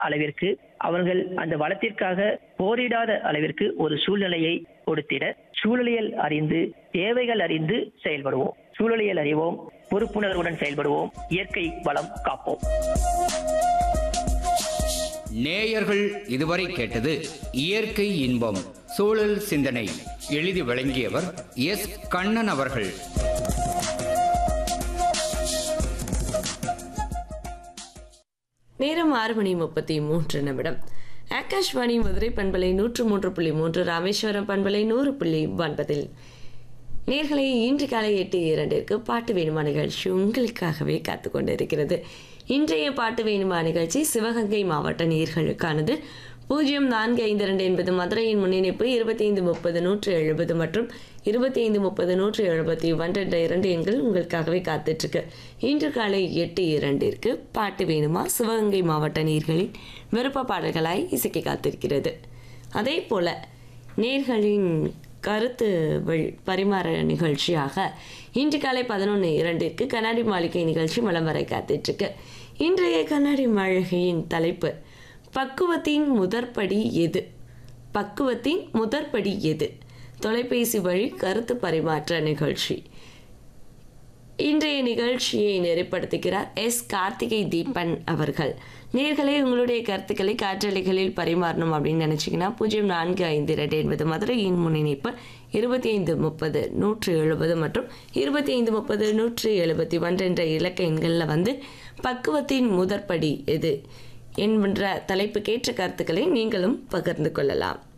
அளவிற்கு அவர்கள் அந்த வளத்திற்காக போரிடாத அளவிற்கு ஒரு சூழ்நிலையை கொடுத்திட சூழலியல் அறிந்து தேவைகள் அறிந்து செயல்படுவோம் சூழலியல் அறிவோம் பொறுப்புணர்வுடன் செயல்படுவோம் இயற்கை வளம் காப்போம் நேயர்கள் இதுவரை கேட்டது இயற்கை இன்பம் சூழல் சிந்தனை எழுதி வழங்கியவர் எஸ் கண்ணன் அவர்கள் நேரம் ஆறு மணி முப்பத்தி மூன்று நிமிடம் ஆகாஷ்வாணி மதுரை பண்பலை நூற்று மூன்று புள்ளி மூன்று ராமேஸ்வரம் பண்பலை நூறு புள்ளி ஒன்பதில் நேர்களை இன்று காலை எட்டு இரண்டிற்கு பாட்டு வேணுமா நிகழ்ச்சி உங்களுக்காகவே காத்து கொண்டிருக்கிறது இன்றைய பாட்டு வேணுமா நிகழ்ச்சி சிவகங்கை மாவட்ட நேர்களுக்கானது பூஜ்ஜியம் நான்கு ஐந்து இரண்டு என்பது மதுரையின் முன்னிணைப்பு இருபத்தி ஐந்து முப்பது நூற்று எழுபது மற்றும் இருபத்தி ஐந்து முப்பது நூற்று எழுபத்தி ஒன்று என்ற இரண்டு எண்கள் உங்களுக்காகவே காத்துட்ருக்கு இன்று காலை எட்டு இரண்டிற்கு பாட்டு வேணுமா சிவகங்கை மாவட்ட நேர்களின் விருப்ப பாடல்களாய் இசைக்க காத்திருக்கிறது அதே போல நேர்களின் கருத்து வழி பரிமாற நிகழ்ச்சியாக இன்று காலை பதினொன்று இரண்டிற்கு கண்ணாடி மாளிகை நிகழ்ச்சி மலம் வரை காத்துட்ருக்கு இன்றைய கண்ணாடி மாளிகையின் தலைப்பு பக்குவத்தின் முதற்படி எது பக்குவத்தின் முதற்படி எது தொலைபேசி வழி கருத்து பரிமாற்ற நிகழ்ச்சி இன்றைய நிகழ்ச்சியை நெறிப்படுத்துகிறார் எஸ் கார்த்திகை தீபன் அவர்கள் நேர்களே உங்களுடைய கருத்துக்களை காற்றலைகளில் பரிமாறணும் அப்படின்னு நினச்சிங்கன்னா பூஜ்ஜியம் நான்கு ஐந்து இரண்டு என்பது மதுரையின் முன்னிணைப்பு இருபத்தி ஐந்து முப்பது நூற்று எழுபது மற்றும் இருபத்தி ஐந்து முப்பது நூற்று எழுபத்தி ஒன்று என்ற இலக்க எண்களில் வந்து பக்குவத்தின் முதற்படி எது என்கின்ற தலைப்புக்கேற்ற கருத்துக்களை நீங்களும் பகிர்ந்து கொள்ளலாம்